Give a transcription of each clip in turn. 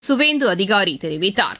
சுவேந்து அதிகாரி தெரிவித்தார்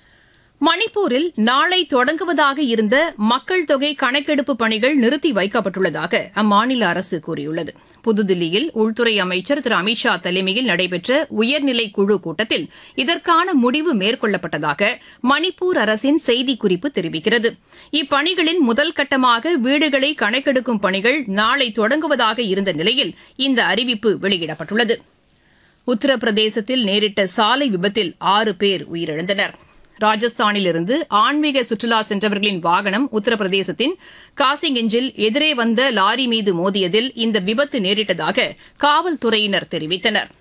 மணிப்பூரில் நாளை தொடங்குவதாக இருந்த மக்கள் தொகை கணக்கெடுப்பு பணிகள் நிறுத்தி வைக்கப்பட்டுள்ளதாக அம்மாநில அரசு கூறியுள்ளது புதுதில்லியில் உள்துறை அமைச்சர் திரு அமித்ஷா தலைமையில் நடைபெற்ற உயர்நிலை குழு கூட்டத்தில் இதற்கான முடிவு மேற்கொள்ளப்பட்டதாக மணிப்பூர் அரசின் செய்திக்குறிப்பு தெரிவிக்கிறது இப்பணிகளின் முதல் கட்டமாக வீடுகளை கணக்கெடுக்கும் பணிகள் நாளை தொடங்குவதாக இருந்த நிலையில் இந்த அறிவிப்பு வெளியிடப்பட்டுள்ளது உத்தரப்பிரதேசத்தில் நேரிட்ட சாலை விபத்தில் ஆறு பேர் உயிரிழந்தனர் ராஜஸ்தானிலிருந்து ஆன்மீக சுற்றுலா சென்றவர்களின் வாகனம் உத்தரப்பிரதேசத்தின் காசிகஞ்சில் எதிரே வந்த லாரி மீது மோதியதில் இந்த விபத்து நேரிட்டதாக காவல்துறையினர் தெரிவித்தனர்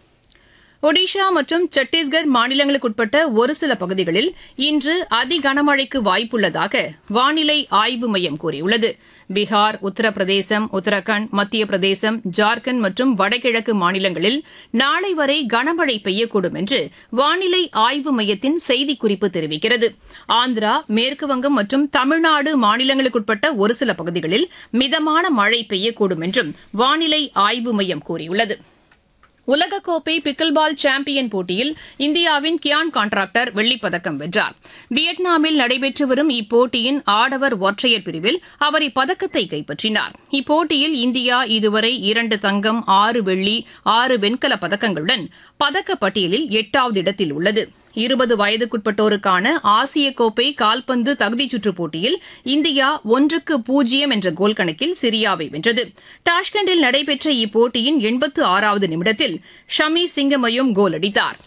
ஒடிஷா மற்றும் சத்தீஸ்கர் மாநிலங்களுக்குட்பட்ட ஒரு சில பகுதிகளில் இன்று அதி கனமழைக்கு வாய்ப்புள்ளதாக வானிலை ஆய்வு மையம் கூறியுள்ளது பீகார் உத்தரப்பிரதேசம் உத்தரகாண்ட் மத்திய பிரதேசம் ஜார்க்கண்ட் மற்றும் வடகிழக்கு மாநிலங்களில் நாளை வரை கனமழை பெய்யக்கூடும் என்று வானிலை ஆய்வு மையத்தின் செய்திக்குறிப்பு தெரிவிக்கிறது ஆந்திரா மேற்குவங்கம் மற்றும் தமிழ்நாடு மாநிலங்களுக்குட்பட்ட ஒரு சில பகுதிகளில் மிதமான மழை பெய்யக்கூடும் என்றும் வானிலை ஆய்வு மையம் கூறியுள்ளது உலகக்கோப்பை பிக்கில்பால் சாம்பியன் போட்டியில் இந்தியாவின் கியான் கான்ட்ராக்டர் வெள்ளிப்பதக்கம் வென்றார் வியட்நாமில் நடைபெற்று வரும் இப்போட்டியின் ஆடவர் ஒற்றையர் பிரிவில் அவர் இப்பதக்கத்தை கைப்பற்றினார் இப்போட்டியில் இந்தியா இதுவரை இரண்டு தங்கம் ஆறு வெள்ளி ஆறு வெண்கலப் பதக்கங்களுடன் பதக்கப் பட்டியலில் எட்டாவது இடத்தில் உள்ளது இருபது வயதுக்குட்பட்டோருக்கான ஆசிய கோப்பை கால்பந்து தகுதிச் சுற்றுப் போட்டியில் இந்தியா ஒன்றுக்கு பூஜ்ஜியம் என்ற கோல் கணக்கில் சிரியாவை வென்றது டாஷ்கண்டில் நடைபெற்ற இப்போட்டியின் எண்பத்து ஆறாவது நிமிடத்தில் ஷமி சிங்கமையும் கோல் அடித்தார்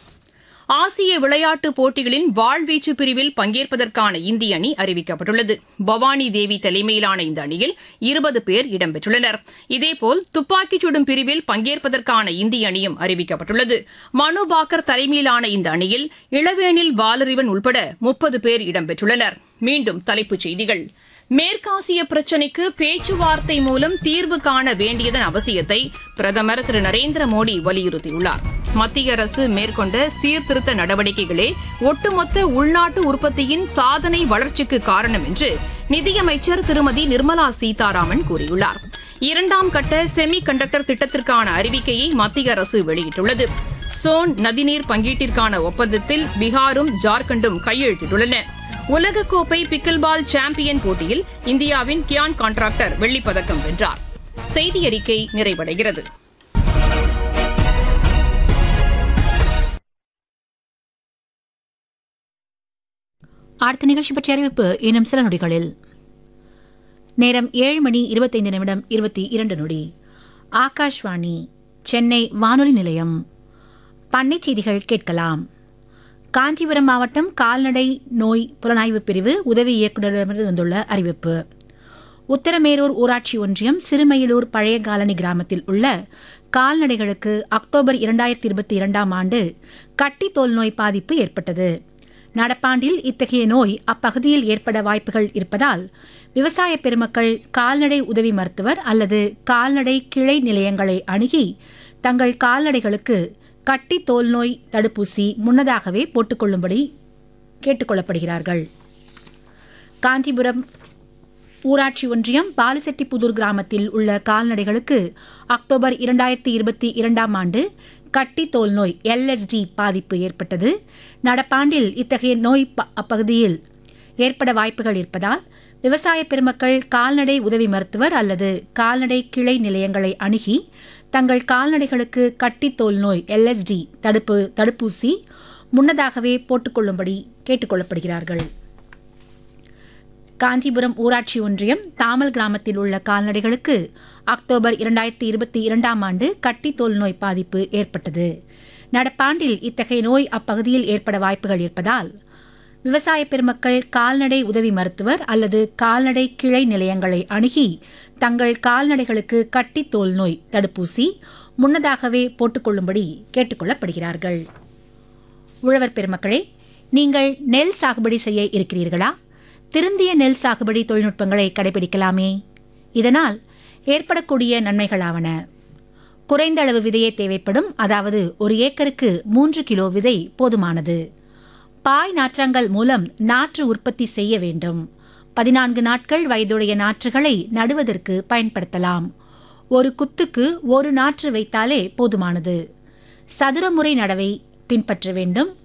ஆசிய விளையாட்டுப் போட்டிகளின் வாழ்வீச்சு பிரிவில் பங்கேற்பதற்கான இந்திய அணி அறிவிக்கப்பட்டுள்ளது பவானி தேவி தலைமையிலான இந்த அணியில் இருபது பேர் இடம்பெற்றுள்ளனர் இதேபோல் துப்பாக்கிச் சுடும் பிரிவில் பங்கேற்பதற்கான இந்திய அணியும் அறிவிக்கப்பட்டுள்ளது மனு பாக்கர் தலைமையிலான இந்த அணியில் இளவேனில் வாலறிவன் உள்பட முப்பது பேர் இடம்பெற்றுள்ளனர் மீண்டும் தலைப்புச் செய்திகள் மேற்காசிய பிரச்சினைக்கு பேச்சுவார்த்தை மூலம் தீர்வு காண வேண்டியதன் அவசியத்தை பிரதமர் திரு நரேந்திர மோடி வலியுறுத்தியுள்ளார் மத்திய அரசு மேற்கொண்ட சீர்திருத்த நடவடிக்கைகளே ஒட்டுமொத்த உள்நாட்டு உற்பத்தியின் சாதனை வளர்ச்சிக்கு காரணம் என்று நிதியமைச்சர் திருமதி நிர்மலா சீதாராமன் கூறியுள்ளார் இரண்டாம் கட்ட செமி கண்டக்டர் திட்டத்திற்கான அறிவிக்கையை மத்திய அரசு வெளியிட்டுள்ளது சோன் நதிநீர் பங்கீட்டிற்கான ஒப்பந்தத்தில் பீகாரும் ஜார்க்கண்டும் கையெழுத்திட்டுள்ளன உலகக்கோப்பை பிக்கில்பால் சாம்பியன் போட்டியில் இந்தியாவின் கியான் கான்ட்ராக்டர் வெள்ளிப்பதக்கம் வென்றார் செய்தி அறிக்கை நிறைவடைகிறது அடுத்த நிகழ்ச்சி பற்றிய அறிவிப்பு இன்னும் சில நொடிகளில் நேரம் ஏழு மணி இருபத்தைந்து நிமிடம் இருபத்தி இரண்டு நொடி ஆகாஷ்வாணி சென்னை வானொலி நிலையம் பண்ணை செய்திகள் கேட்கலாம் காஞ்சிபுரம் மாவட்டம் கால்நடை நோய் புலனாய்வு பிரிவு உதவி இயக்குநரிடமிருந்து வந்துள்ள அறிவிப்பு உத்தரமேரூர் ஊராட்சி ஒன்றியம் சிறுமயிலூர் பழைய காலனி கிராமத்தில் உள்ள கால்நடைகளுக்கு அக்டோபர் இரண்டாயிரத்தி இருபத்தி இரண்டாம் ஆண்டு கட்டி தோல் நோய் பாதிப்பு ஏற்பட்டது நடப்பாண்டில் இத்தகைய நோய் அப்பகுதியில் ஏற்பட வாய்ப்புகள் இருப்பதால் விவசாய பெருமக்கள் கால்நடை உதவி மருத்துவர் அல்லது கால்நடை கிளை நிலையங்களை அணுகி தங்கள் கால்நடைகளுக்கு கட்டி தோல் நோய் தடுப்பூசி முன்னதாகவே போட்டுக்கொள்ளும்படி கேட்டுக்கொள்ளப்படுகிறார்கள் காஞ்சிபுரம் ஊராட்சி ஒன்றியம் பாலிசெட்டிப்புதூர் கிராமத்தில் உள்ள கால்நடைகளுக்கு அக்டோபர் இரண்டாயிரத்தி இருபத்தி இரண்டாம் ஆண்டு கட்டி தோல் நோய் எல்எஸ்டி பாதிப்பு ஏற்பட்டது நடப்பாண்டில் இத்தகைய நோய் அப்பகுதியில் ஏற்பட வாய்ப்புகள் இருப்பதால் விவசாய பெருமக்கள் கால்நடை உதவி மருத்துவர் அல்லது கால்நடை கிளை நிலையங்களை அணுகி தங்கள் கால்நடைகளுக்கு கட்டித்தோல் நோய் எல்எஸ்டி தடுப்பு தடுப்பூசி முன்னதாகவே போட்டுக்கொள்ளும்படி கேட்டுக்கொள்ளப்படுகிறார்கள் காஞ்சிபுரம் ஊராட்சி ஒன்றியம் தாமல் கிராமத்தில் உள்ள கால்நடைகளுக்கு அக்டோபர் இரண்டாயிரத்தி இருபத்தி இரண்டாம் ஆண்டு கட்டித்தோல் நோய் பாதிப்பு ஏற்பட்டது நடப்பாண்டில் இத்தகைய நோய் அப்பகுதியில் ஏற்பட வாய்ப்புகள் இருப்பதால் விவசாய பெருமக்கள் கால்நடை உதவி மருத்துவர் அல்லது கால்நடை கிளை நிலையங்களை அணுகி தங்கள் கால்நடைகளுக்கு கட்டி தோல் நோய் தடுப்பூசி முன்னதாகவே போட்டுக்கொள்ளும்படி கேட்டுக்கொள்ளப்படுகிறார்கள் உழவர் பெருமக்களே நீங்கள் நெல் சாகுபடி செய்ய இருக்கிறீர்களா திருந்திய நெல் சாகுபடி தொழில்நுட்பங்களை கடைபிடிக்கலாமே இதனால் ஏற்படக்கூடிய நன்மைகளாவன குறைந்த அளவு விதையே தேவைப்படும் அதாவது ஒரு ஏக்கருக்கு மூன்று கிலோ விதை போதுமானது பாய் நாற்றங்கள் மூலம் நாற்று உற்பத்தி செய்ய வேண்டும் பதினான்கு நாட்கள் வயதுடைய நாற்றுகளை நடுவதற்கு பயன்படுத்தலாம் ஒரு குத்துக்கு ஒரு நாற்று வைத்தாலே போதுமானது சதுரமுறை நடவை பின்பற்ற வேண்டும்